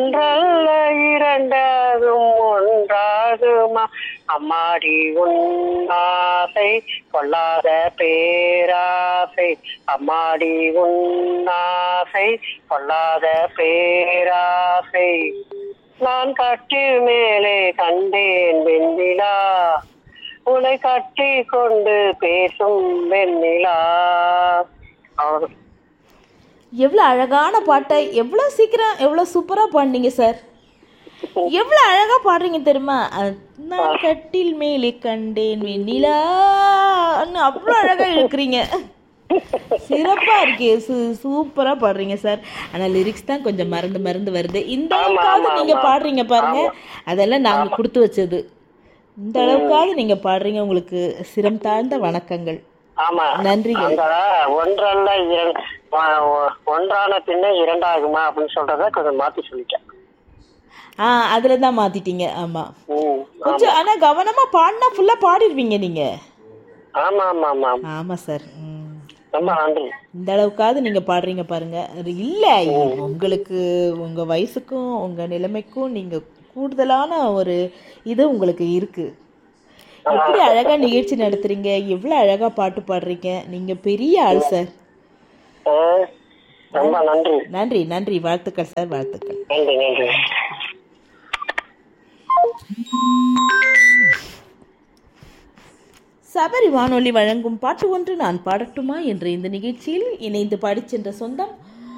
ஒன்றல்ல இரண்டாகும் ஒன்றாகுமா அம்மாடி உன்னாசை கொள்ளாத பேராசை அம்மாடி உன்னாசை கொள்ளாத பேராசை நான் கட்டில் மேலே கண்டேன் வெண்ணிலா உன்னை கட்டி கொண்டு பேசும் வெண்ணிலா அவ்வளவு எவ்வளோ அழகான பாட்டை எவ்வளோ சீக்கிரம் எவ்வளோ சூப்பராக பாடினீங்க சார் எவ்வளோ அழகாக பாடுறீங்க தெரியுமா அஹ், நான் கட்டில் மேலே கண்டேன் வெண்ணிலான்னு அவ்வளோ அழகாக இருக்கிறீங்க சிறப்பாக இருக்கே சூ சூப்பராக பாடுறீங்க சார் ஆனால் லிரிக்ஸ் தான் கொஞ்சம் மறந்து மறந்து வருது இந்த அளவுக்காவது நீங்கள் பாடுறீங்க பாருங்க அதெல்லாம் நாங்கள் கொடுத்து வச்சது இந்த அளவுக்காவது நீங்கள் பாடுறீங்க உங்களுக்கு சிரம் தாழ்ந்த வணக்கங்கள் ஆமா நன்றிகள் அந்த ஒன்றல்ல இரண்- ஒ- ஒ- ஒன்றான பின்ன இரண்டாகுமா அப்படின்னு சொல்றத கொஞ்சம் மாத்தி சொல்லிட்டேன் ஆ அதில் தான் மாற்றிட்டீங்க ஆமாம் ம். கொஞ்சம் ஆனால் கவனமாக பாடினா ஃபுல்லாக பாடிடுவீங்க நீங்கள் ஆமா ஆமா ஆமா ஆமா. ஆமாம் சார் ம் ரொம்ப நன்றி இந்த அளவுக்காவது நீங்கள் பாடுறீங்க பாருங்க அது இல்லை உங்களுக்கு உங்கள் வயசுக்கும் உங்கள் நிலைமைக்கும் நீங்கள் கூடுதலான ஒரு இது உங்களுக்கு இருக்கு எப்படி அழகாக நிகழ்ச்சி நடத்துறீங்க எவ்வளோ அழகாக பாட்டு பாடுறீங்க நீங்கள் பெரிய ஆள் சார் ஆ, ரொம்ப நன்றி நன்றி நன்றி வாழ்த்துக்கள் சார் வாழ்த்துக்கள் நன்றி நன்றி சபரி வானொலி வழங்கும் பாட்டு ஒன்று நான் பாடட்டுமா என்ற இந்த நிகழ்ச்சியில் இணைந்து பாடிச் சென்ற சொந்தம்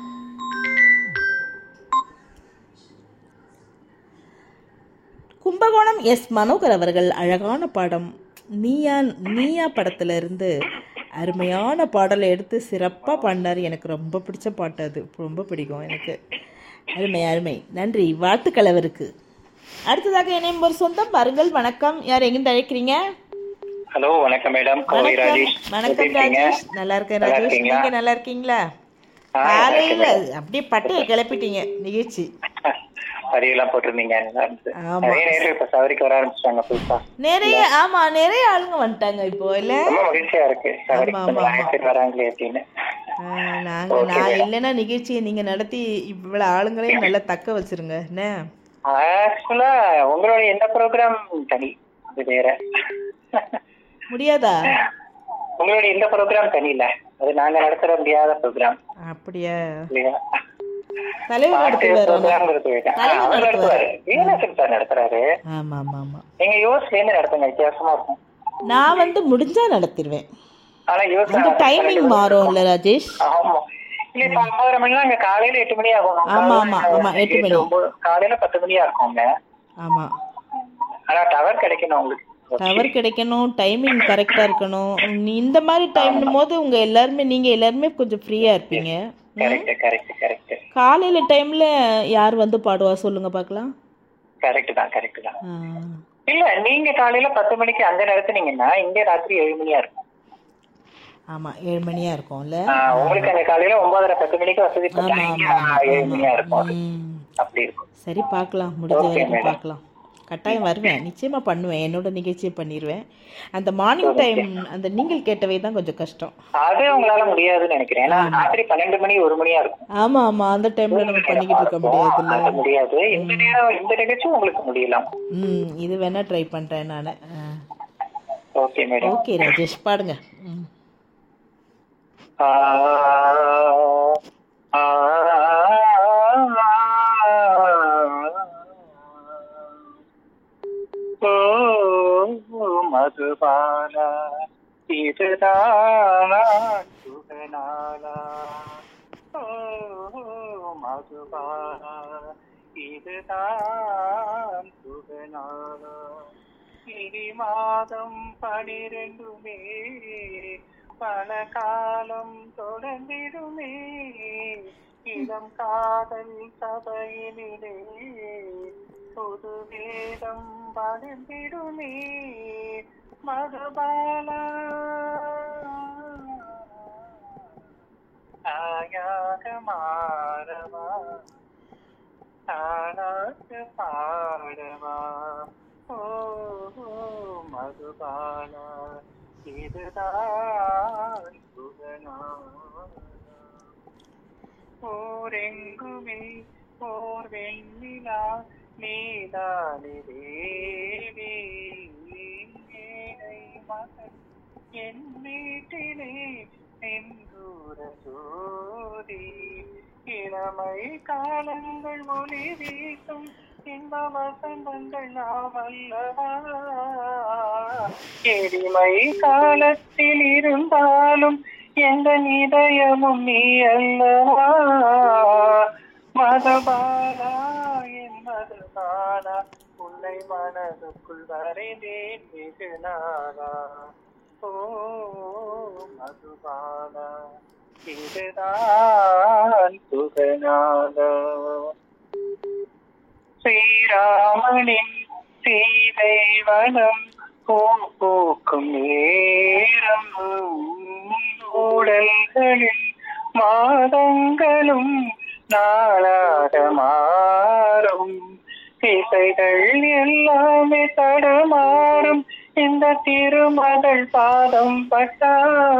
கும்பகோணம் எஸ் மனோகர் அவர்கள் அழகான பாடம் நீயா நீயா படத்துல இருந்து அருமையான பாடலை எடுத்து சிறப்பாக பாடினார் எனக்கு ரொம்ப பிடிச்ச பாட்டு அது ரொம்ப பிடிக்கும் எனக்கு அருமை அருமை நன்றி வாழ்த்துக்கள் அவருக்கு அடுத்ததாக இணையும் ஒரு சொந்தம் வருங்கள் வணக்கம் யார் எங்கிருந்து அழைக்கிறீங்க ஹலோ வணக்கம் மேடம் கோவை வணக்கம் ராஜேஷ் எப்படி வணக்கம் இருக்கீங்க ராஜேஷ் நல்லா இருக்கேன் நல்லா ராஜேஷ் இருக்கீங்களா? நீங்க நல்லா இருக்கீங்களா ஆ, காலையில அப்படியே பட்டையை கிளப்பிட்டீங்க நிகழ்ச்சி பதிவெல்லாம் போட்டிருந்தீங்க நல்லா இருந்துச்சு. ஆமா. நிறைய நேரம் இப்ப சவரிக்கு வர ஆரம்பிச்சிட்டாங்க புதுசா நிறைய ஆமா நிறைய ஆளுங்க வந்துட்டாங்க இப்போ இல்ல ரொம்ப மகிழ்ச்சியா இருக்கு சவரிக்கு ஆமா, கொஞ்சம் ஆமா, நிறைய பேர் வராங்களே அப்படின்னு ஆ, நாங்க நான் இல்லைன்னா நிகழ்ச்சியை நீங்க நடத்தி இவ்வளவு ஆளுங்களையும் நல்லா தக்க வச்சிருங்க என்ன ஆக்சுவலா உங்களுடைய எந்த ப்ரோக்ராம் தனி அது வேற முடியாதா உங்களுடைய இந்த ப்ரோக்ராம் தனி இல்ல அது நாங்க நடத்துற முடியாத ப்ரோக்ராம் அப்படியா இல்லையா தலைவர் பாட்டு நடத்துவார் ஆனா. ப்ரோக்ராம்ங்கிறது வேற. ஆ, தலைவர் அவர் நடத்துவாரு வீணேசன் சார் நடத்துறாரு ஆமா ஆமா ஆமா நீங்க யோஸ் சேர்ந்து நடத்துங்க வித்தியாசமா இருக்கும் நான் வந்து முடிஞ்சா நடத்திடுவேன் ஆனா யோஸ் அந்த டைமிங் மாறும்ல ராஜேஷ் ஆமா இல்ல இப்ப ஒன்பதரை மணிலாம் அங்க காலையில எட்டு மணி ஆகும் ஆமா, ஆமா, ஆமா, எட்டு மணி. ஒன்பது- காலையில பத்து மணியா இருக்கும்ங்க ஆமா ஆனா டவர் கிடைக்கணும் உங்களுக்கு டவர் கிடைக்கணும் டைமிங் கரெக்டாக இருக்கணும் நீ இந்த மாதிரி டைம்னும் போது உங்கள் எல்லாருமே நீங்கள் எல்லாருமே கொஞ்சம் ஃப்ரீயாக இருப்பீங்க கரெக்ட் கரெக்ட் கரெக்ட் காலையில் டைமில் யார் வந்து பாடுவா சொல்லுங்க பார்க்கலாம் கரெக்ட் தான் கரெக்ட் தான் ஆ, இல்ல நீங்க காலையில பத்து மணிக்கு அங்க நடத்துனீங்கன்னா இங்க ராத்திரி ஏழு மணியா இருக்கும் ஆமாம் ஏழு மணியாக இருக்கும்ல ஆ, உங்களுக்கு அங்க காலையில ஒன்பதரை பத்து மணிக்கு வசதி ஆமாம் பண்ணா இங்க ஆமாம் ஏழு மணியா இருக்கும் அது. ம் அப்படி இருக்கும் சரி பார்க்கலாம் முடிஞ்ச Okay, வரைக்கும் madam. பார்க்கலாம் கட்டாயம் வருவேன் நிச்சயமா பண்ணுவேன் என்னோட நிகழ்ச்சியை பண்ணிடுவேன் அந்த மார்னிங் டைம் அந்த நீங்கள் கேட்டவை தான் கொஞ்சம் கஷ்டம் அது உங்களால முடியாதுன்னு நினைக்கிறேன் ஏன்னா ராத்திரி பன்னெண்டு மணி ஒரு மணியா இருக்கும் ஆமா ஆமா அந்த டைம்ல நம்ம பண்ணிக்கிட்டு இருக்க முடியாதுல்ல அது முடியாது இந்த நேரம் இந்த நிகழ்ச்சி உங்களுக்கு முடியலாம் ம் இது வேணா ட்ரை பண்றேன் நான் ஓகே மேடம் ஓகே ராஜேஷ் பாடுங்க ம் ஆ ஆ ஓ மதுபாலா இதுதான் சுகநாளா ஓ மதுபாலா இதுதான் சுகநாளா இனி மாதம் பனிரெண்டுமே பல காலம் தொடர்ந்திடுமே இளம் காதல் சபையினிலே புது வேதம் படர்ந்திடுமே மதுபாலா ஆயாக மாறவா தானாட்டு பாடவா ஓ ஓ, மதுபாலா இதுதான் சுகநாளா. ஊரெங்குமே ஓர் வெண்ணிலா நீதானே தேவி ஏழை மகன் என் வீட்டிலே செந்தூர ஜோதி இளமை காலங்கள் ஒளி வீசும் இன்ப வசந்தங்கள் நாம் அல்லவா எளிமை காலத்தில் இருந்தாலும் எந்த இதயமும் நீ அல்லவா மதபாலா என் மதபாலா உன்னை மனதுக்குள் வரைந்தேன் வெகு நாளா ஓ மதுபாலா இதுதான் சுகநாளா ஸ்ரீராமனின் சீதை வனம் பூ பூக்கும் நேரம் ஊடல்களில் மாதங்களும் நாளாக மாறும் திசைகள் எல்லாமே தடமாறும் இந்த திருமகள் பாதம் பட்டா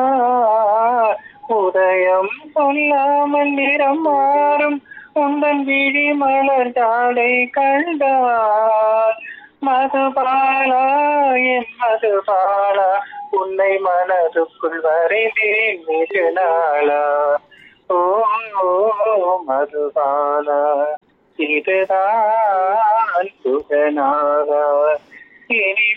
உதயம் சொல்லாமல் நிறம் மாறும் உந்தன் விழி மலர் ஜாடை கண்டார் மதுபாலா என் மதுபாலா உன்னை மனதுக்குள் வரைந்தேன் வெகு நாளா ஓ மதுபாலா இதுதான் சுகநாளா இனி